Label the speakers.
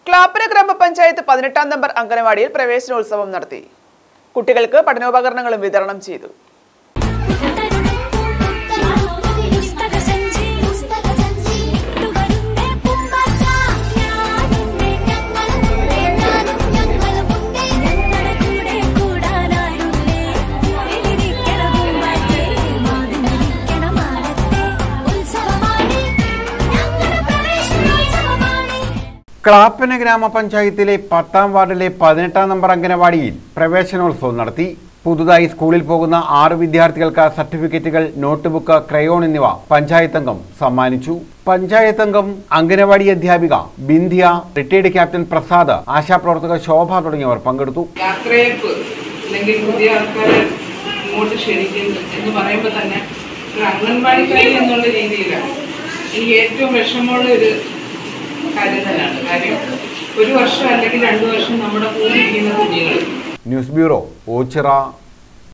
Speaker 1: ക്ലാപ്പന ഗ്രാമപഞ്ചായത്ത് പതിനെട്ടാം നമ്പർ അംഗനവാടിയിൽ പ്രവേശനോത്സവം നടത്തി കുട്ടികൾക്ക് പഠനോപകരണങ്ങളും വിതരണം ചെയ്തു
Speaker 2: പുസ്തകസഞ്ചി പുസ്തകസഞ്ചി പൂമ്പാറ്റ ഞാനുണ്ട് ഞങ്ങളുണ്ട് ഞാനും ഞങ്ങളുമുണ്ട് ഞങ്ങളുടെ കൂടെ കൂടാനാരുണ്ട് എലിരിക്കണ പൂമ്പാറ്റേ മാവിലിരിക്കണ മാനത്തെ ഉത്സവമാണ് ഞങ്ങളുടെ പ്രവേശനോത്സവമാണ്
Speaker 3: ക്ലാപ്പന ഗ്രാമപഞ്ചായത്തിലെ പത്താം വാർഡിലെ പതിനെട്ടാം നമ്പർ അംഗനവാടിയിൽ പ്രവേശനോത്സവം നടത്തി പുതുതായി സ്കൂളിൽ പോകുന്ന ആറ് വിദ്യാർത്ഥികൾക്ക് സർട്ടിഫിക്കറ്റുകൾ നോട്ട്ബുക്ക് ക്രയോൺ എന്നിവ പഞ്ചായത്ത് അംഗം സമ്മാനിച്ചു പഞ്ചായത്ത് അംഗം അംഗനവാടി അധ്യാപിക ബിന്ധ്യ റിട്ടയർഡ് ക്യാപ്റ്റൻ പ്രസാദ് ആശാപ്രവർത്തക ശോഭ തുടങ്ങിയവർ പങ്കെടുത്തു
Speaker 4: യാത്രയപ്പ് അല്ലെങ്കിൽ പുതിയ ആൾക്കാരെ ഇങ്ങോട്ട് ക്ഷണിക്കുന്നു എന്ന് പറയുമ്പോൾ തന്നെ ഒരു അംഗൻവാടിക്കാരി എന്നുള്ള രീതിയിലാണ് എനിക്ക് ഏറ്റവും വിഷമമുള്ള ഒരു കാര്യം തന്നെയാണ് കാര്യം ഒരു വർഷം അല്ലെങ്കിൽ രണ്ടു വർഷം നമ്മുടെ കൂടെ ഇരിക്കുന്ന കുഞ്ഞുങ്ങൾ
Speaker 3: ന്യൂസ് ബ്യൂറോ ഓച്ചിറ